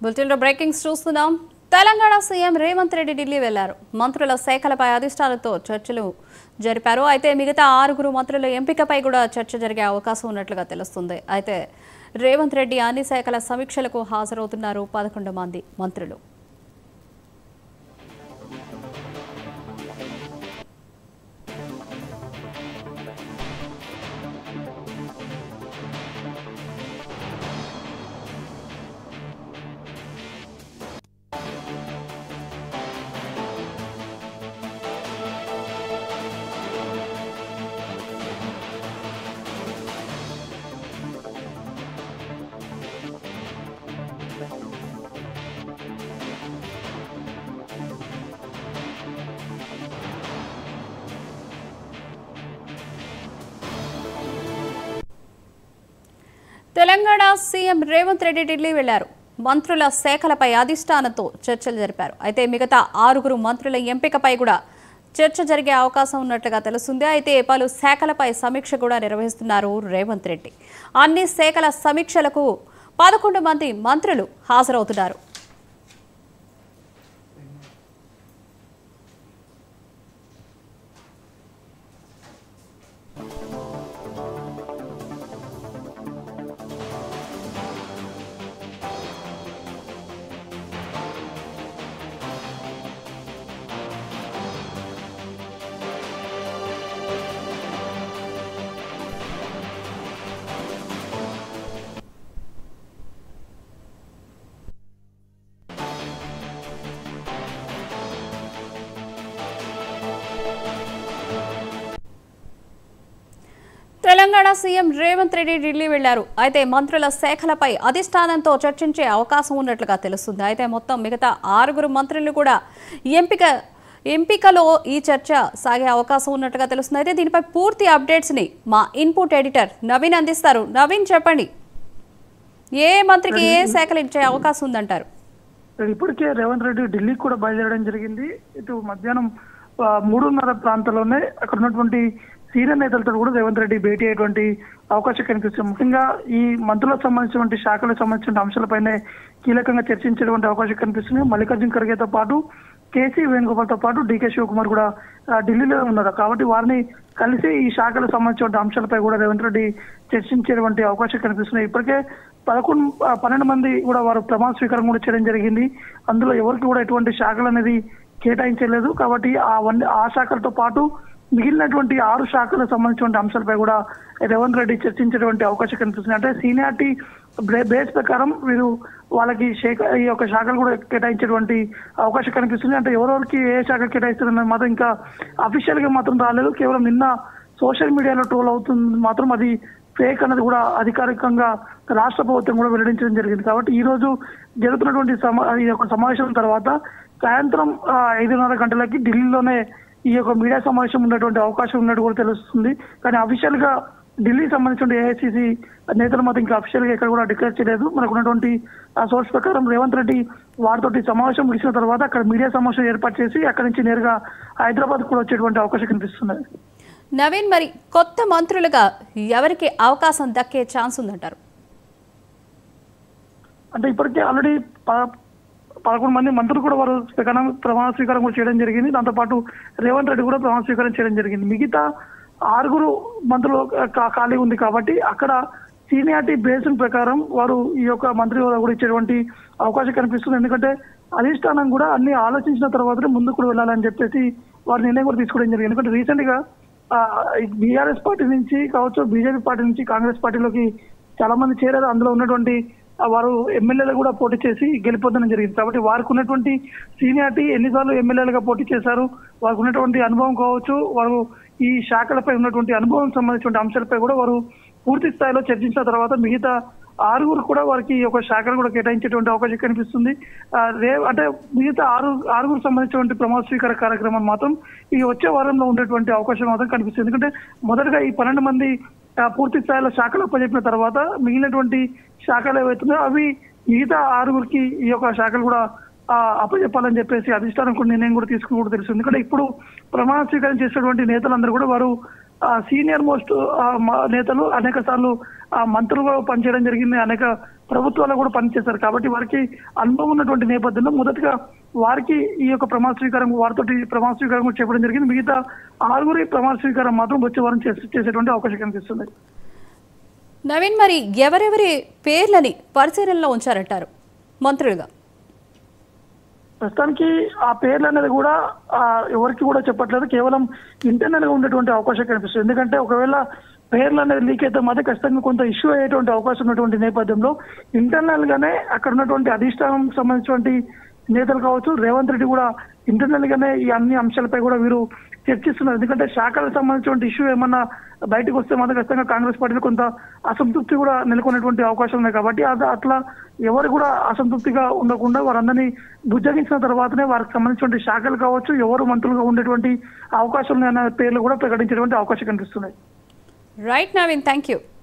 బులెటిన్లో బ్రేకింగ్స్ చూస్తున్నాం తెలంగాణ సీఎం రేవంత్ రెడ్డి ఢిల్లీ వెళ్లారు మంత్రుల శాఖలపై అధిష్టానాలతో చర్చలు జరిపారు అయితే మిగతా ఆరుగురు మంత్రుల ఎంపికపై కూడా చర్చ జరిగే అవకాశం ఉన్నట్లుగా తెలుస్తుంది అయితే రేవంత్ రెడ్డి అన్ని శాఖల సమీక్షలకు హాజరవుతున్నారు పదకొండు మంది మంత్రులు తెలంగాణ సీఎం రేవంత్ రెడ్డి ఢిల్లీ వెళ్లారు మంత్రుల శాఖలపై అధిష్టానంతో చర్చలు జరిపారు అయితే మిగతా ఆరుగురు మంత్రుల ఎంపికపై కూడా చర్చ జరిగే అవకాశం ఉన్నట్లుగా తెలుస్తుంది అయితే పలు శాఖలపై సమీక్ష కూడా నిర్వహిస్తున్నారు రేవంత్ రెడ్డి అన్ని శాఖల సమీక్షలకు పదకొండు మంది మంత్రులు హాజరవుతున్నారు తెలంగాణ సీఎం రేవంత్ రెడ్డి ఢిల్లీ వెళ్లారు అయితే మంత్రుల శాఖలపై అధిష్టానంతో చర్చించే అవకాశం ఉన్నట్లుగా తెలుస్తుంది అయితే మొత్తం మిగతా ఆరుగురు మంత్రులు కూడా ఎంపిక ఎంపికలో ఈ చర్చ సాగే అవకాశం ఉన్నట్టుగా తెలుస్తుంది అయితే దీనిపై పూర్తి అప్డేట్స్ ని మా ఇన్పుట్ ఎడిటర్ నవీన్ అందిస్తారు నవీన్ చెప్పండి ఏ మంత్రికి ఏ శాఖలు ఇచ్చే అవకాశం ఉందంటారు ఇప్పటికే రేవంత్ రెడ్డి ఢిల్లీకి కూడా బయలుదేరడం జరిగింది ఇటు మధ్యాహ్నం ఆ, మూడున్నర ప్రాంతంలోనే అక్కడ ఉన్నటువంటి సీనియర్ నేతలతో కూడా రేవంత్ రెడ్డి భేటీ అయ్యేటువంటి అవకాశం కనిపిస్తుంది ముఖ్యంగా ఈ మంత్రులకు సంబంధించినటువంటి శాఖలకు సంబంధించిన అంశాలపైనే కీలకంగా చర్చించేటువంటి అవకాశం కనిపిస్తుంది మల్లికార్జున ఖర్గేతో పాటు కేసీ వేణుగోపాల్తో పాటు డీకే శివకుమార్ కూడా ఆ, ఢిల్లీలో ఉన్నారు కాబట్టి వారిని కలిసి ఈ శాఖలకు సంబంధించిన అంశాలపై కూడా రేవంత్ రెడ్డి చర్చించేటువంటి అవకాశం కనిపిస్తున్నాయి ఇప్పటికే పదకొండు ఆ, పన్నెండు మంది కూడా వారు ప్రమాణ స్వీకారం కూడా చేయడం జరిగింది అందులో ఎవరికి కూడా ఎటువంటి శాఖలు అనేది కేటాయించలేదు కాబట్టి ఆ వన్ ఆ శాఖలతో పాటు మిగిలినటువంటి ఆరు శాఖలకు సంబంధించిన అంశాలపై కూడా రేవంత్ రెడ్డి చర్చించేటువంటి అవకాశం కనిపిస్తుంది అంటే సీనియారిటీ బేస్ ప్రకారం వీరు వాళ్ళకి శాఖ ఈ యొక్క శాఖలు కూడా కేటాయించేటువంటి అవకాశం కనిపిస్తుంది అంటే ఎవరెవరికి ఏ శాఖ కేటాయిస్తున్నది మాత్రం ఇంకా అఫీషియల్ గా మాత్రం రాలేదు కేవలం నిన్న సోషల్ మీడియాలో ట్రోల్ అవుతుంది మాత్రం అది ఫేక్ అన్నది కూడా అధికారికంగా రాష్ట్ర ప్రభుత్వం కూడా వెల్లడించడం జరిగింది కాబట్టి ఈ రోజు జరుగుతున్నటువంటి సమా ఈ యొక్క సమావేశం తర్వాత సాయంత్రం ఆ, ఐదున్నర గంటలకి ఢిల్లీలోనే ఈ యొక్క మీడియా సమావేశం ఉన్నటువంటి అవకాశం ఉన్నట్టు కూడా తెలుస్తుంది కానీ అఫీషియల్ గా ఢిల్లీకి సంబంధించిన ఏఐసిసి నేతలు మాత్రం ఇంకా అఫీషియల్ గా ఎక్కడ కూడా డిక్లేర్ చేయలేదు మనకు ఉన్నటువంటి ఆ సోర్స్ ప్రకారం రేవంత్ రెడ్డి వారితోటి సమావేశం ముగిసిన తర్వాత అక్కడ మీడియా సమావేశం ఏర్పాటు చేసి అక్కడి నుంచి నేరుగా హైదరాబాద్ కూడా వచ్చేటువంటి అవకాశం కనిపిస్తుంది నవీన్ మరి కొత్త మంత్రులుగా ఎవరికి అవకాశం దక్కే ఛాన్స్ ఉందంటారు అంటే ఇప్పటికే ఆల్రెడీ పదకొండు మంది మంత్రులు కూడా వారు స్వీకారం ప్రమాణ స్వీకారం కూడా చేయడం జరిగింది దాంతోపాటు రేవంత్ రెడ్డి కూడా ప్రమాణ స్వీకారం చేయడం జరిగింది మిగతా ఆరుగురు మంత్రులు కా- ఖాళీ ఉంది కాబట్టి అక్కడ సీనియారిటీ బేసిన్ ప్రకారం వారు ఈ యొక్క మంత్రి హోదా కూడా ఇచ్చేటువంటి అవకాశం కనిపిస్తుంది ఎందుకంటే అధిష్టానం కూడా అన్ని ఆలోచించిన తర్వాతనే ముందుకు కూడా వెళ్ళాలని చెప్పేసి వారి నిర్ణయం కూడా తీసుకోవడం జరిగింది ఎందుకంటే రీసెంట్ గా బీఆర్ఎస్ పార్టీ నుంచి కావచ్చు బీజేపీ పార్టీ నుంచి కాంగ్రెస్ పార్టీలోకి చాలా మంది చేరారు అందులో ఉన్నటువంటి ఆ, వారు ఎమ్మెల్యేలు కూడా పోటీ చేసి గెలిపొందడం జరిగింది కాబట్టి వారికి ఉన్నటువంటి సీనియారిటీ ఎన్నిసార్లు ఎమ్మెల్యేలుగా పోటీ చేశారు వారికి ఉన్నటువంటి అనుభవం కావచ్చు వారు ఈ శాఖలపై ఉన్నటువంటి అనుభవం సంబంధించిన అంశాలపై కూడా వారు పూర్తి స్థాయిలో చర్చించిన తర్వాత మిగతా ఆరుగురు కూడా వారికి ఈ యొక్క శాఖలు కూడా కేటాయించేటువంటి అవకాశం కనిపిస్తుంది ఆ, రే అంటే మిగతా ఆరు ఆరుగురు సంబంధించినటువంటి ప్రమాణ స్వీకార కార్యక్రమం మాత్రం ఈ వచ్చే వారంలో ఉండేటువంటి అవకాశం మాత్రం కనిపిస్తుంది ఎందుకంటే మొదటగా ఈ పన్నెండు మంది ఆ, పూర్తి స్థాయిలో శాఖలు అప్పచెప్పిన తర్వాత మిగిలినటువంటి శాఖలు ఏవైతున్నాయో అవి మిగతా ఆరుగురికి ఈ యొక్క శాఖలు కూడా ఆ, అప్పచెప్పాలని చెప్పేసి అధిష్టానం కూడా నిర్ణయం కూడా తీసుకుని కూడా తెలుసు ఎందుకంటే ఇప్పుడు ప్రమాణ స్వీకారం చేసినటువంటి నేతలందరూ కూడా వారు సీనియర్ మోస్ట్ నేతలు అనేక సార్లు మంత్రులుగా పనిచేయడం జరిగింది అనేక ప్రభుత్వాలు కూడా పనిచేశారు కాబట్టి వారికి అనుభవం ఉన్నటువంటి నేపథ్యంలో మొదటగా వారికి ఈ యొక్క ప్రమాణ స్వీకారం వారితో ప్రమాణ స్వీకారం కూడా చెప్పడం జరిగింది మిగతా ఆరుగురి ప్రమాణ స్వీకారం మాత్రం వచ్చే వారం చేసే- చేసేటువంటి అవకాశం కనిపిస్తుంది నవీన్ మరి ఎవరెవరి పేర్లని పరిశీలనలో ఉంచారంటారు మంత్రులుగా ప్రస్తుతానికి ఆ పేర్లు అనేది కూడా ఆ, ఎవరికి కూడా చెప్పట్లేదు కేవలం ఇంటర్నల్ గా ఉండేటువంటి అవకాశం కనిపిస్తుంది ఎందుకంటే ఒకవేళ పేర్లు అనేది లీక్ అయితే మాత్రం ఖచ్చితంగా కొంత ఇష్యూ అయ్యేటువంటి అవకాశం ఉన్నటువంటి నేపథ్యంలో ఇంటర్నల్ గానే అక్కడ ఉన్నటువంటి అధిష్టానం సంబంధించినటువంటి నేతలు కావచ్చు రేవంత్ రెడ్డి కూడా ఇంటర్నల్ గానే ఈ అన్ని అంశాలపై కూడా వీరు చర్చిస్తున్నారు ఎందుకంటే శాఖలకు సంబంధించినటువంటి ఇష్యూ ఏమన్నా బయటకు వస్తే మాత్రం ఖచ్చితంగా కాంగ్రెస్ పార్టీలో కొంత అసంతృప్తి కూడా నెలకొనేటువంటి అవకాశం ఉన్నాయి కాబట్టి అది అట్లా ఎవరు కూడా అసంతృప్తిగా ఉండకుండా వారందరినీ బుజ్జగించిన తర్వాతనే వారికి సంబంధించినటువంటి శాఖలు కావచ్చు ఎవరు మంత్రులుగా ఉండేటువంటి అవకాశం ఉన్నాయన్న పేర్లు కూడా ప్రకటించేటువంటి అవకాశం కనిపిస్తున్నాయి రైట్ నవీన్ థ్యాంక్ యూ